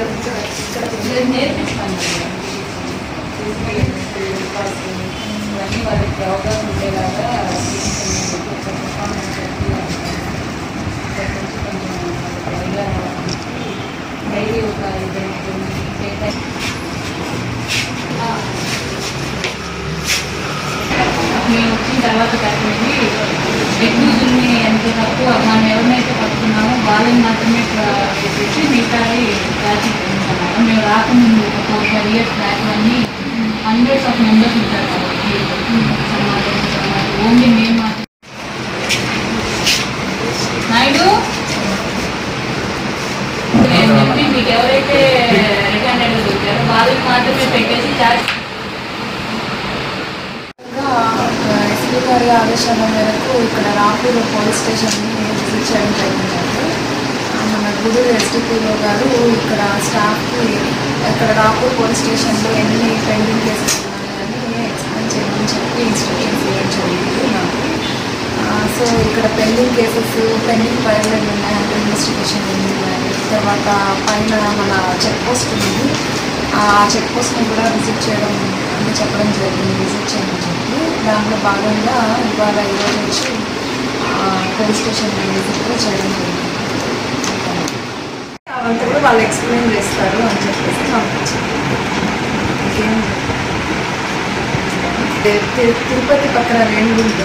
నేను నేర్పిస్తాను ఇవన్నీ వాళ్ళకి అవగాహన ఉండేలాగా పర్ఫార్మెన్స్ డైలీ ఒక ఇరవై డేటా మేము వచ్చిన తర్వాత కట్టినది ఎగ్జూజుల్ని ఎంత తక్కువ మనం ఎవరినైతే పట్టుకున్నామో వాళ్ళని మాత్రమే పెట్టేసి మిగతాది దాచి పెట్టుకున్నాము మేము రాకముందు ఒక ఫోర్ ఫైవ్ ఇయర్స్ బ్యాక్ అన్నీ హండ్రెడ్స్ ఆఫ్ మెంబర్స్ ఉంటారు కాబట్టి ఓన్లీ మేము మాత్రం నాయుడు నేను చెప్పి మీకు ఎవరైతే రికమెండెడ్ దొరికారో వాళ్ళకి మాత్రమే పెట్టేసి చార్జ్ ఎస్పీ గారి ఆదేశాల మేరకు ఇక్కడ రాపూర్ పోలీస్ స్టేషన్ని విజిట్ చేయడం జరిగిందండి ఆ, మన గుడూరు ఎస్డిపిఓ గారు ఇక్కడ స్టాఫ్కి ఇక్కడ రాపూర్ పోలీస్ స్టేషన్లో ఎన్ని పెండింగ్ కేసెస్ ఉన్నాయని ఎక్స్ప్లెయిన్ చేయమని చెప్పి ఇన్స్ట్రక్షన్స్ ఇవ్వడం జరిగింది నాకు ఆ, సో ఇక్కడ పెండింగ్ కేసెస్ పెండింగ్ ఫైల్ ఎన్ని ఉన్నాయి అంటే ఇన్వెస్టిగేషన్ ఎన్ని ఉన్నాయి తర్వాత పైన మన చెక్ పోస్ట్ ఉంది ఆ చెక్ పోస్ట్ని కూడా విజిట్ చేయడం అని చెప్పడం జరిగింది విజిట్ చేయమని చెప్పి దాంట్లో భాగంగా ఇవాళ ఈరోజు వచ్చి పోలీస్ స్టేషన్ విజిట్ కూడా చేయడం జరిగింది అవంతా కూడా వాళ్ళు ఎక్స్ప్లెయిన్ చేస్తారు అని చెప్పేసి పంపించారు ఇంకేం తి- తి- తిరుపతి పక్కన రేణుగుంట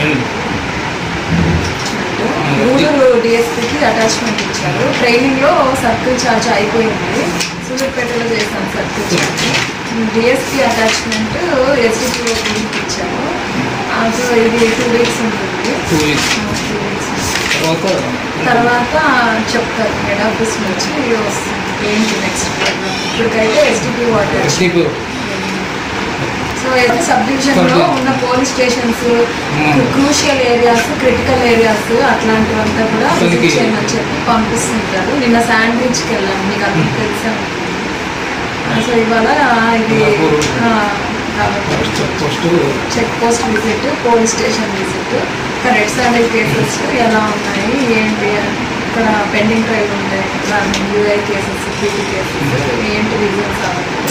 గూడూరు డిఎస్పీకి అటాచ్మెంట్ ఇచ్చారు ట్రైనింగ్లో సర్కిల్ ఛార్జ్ అయిపోయింది సూర్యాపేటలో చేశాను circle charge DSP attachment SDPO గురికి ఇచ్చారు ఆ, సో ఇది టూ వీక్స్ ఉంటుంది టూ వీక్స్ టూ వీక్స్ తర్వాత తర్వాత చెప్తారు హెడ్ ఆఫీస్ నుంచి వస్తుంది ఏంటి నెక్స్ట్ ప్రోగ్రామ్ ఇప్పటికైతే ఎస్డిపిఓ అటాచ్ ఎస్టీపీ సో అయితే సబ్ డివిజన్లో ఉన్న police stations crucial areas critical areas అట్లాంటివంతా కూడా అసలుకి- విజిట్ చేయమని చెప్పి పంపిస్తుంటారు నిన్న శాండ్విచ్కి వెళ్ళాం మీకు అందరికి తెలుసా సో ఇవాళ ఇది ఆ, కాబట్టి first check post visit police station visit ఇక్కడ రెడ్ శాండిల్ కేసెస్ ఎలా ఉన్నాయి ఏంటి ఇక్కడ పెండింగ్ ట్రైల్ ఉంటాయి యూఐ కేసెస్ పీటీ కేసెస్ ఏంటి రీజన్స్ అవ్వాలి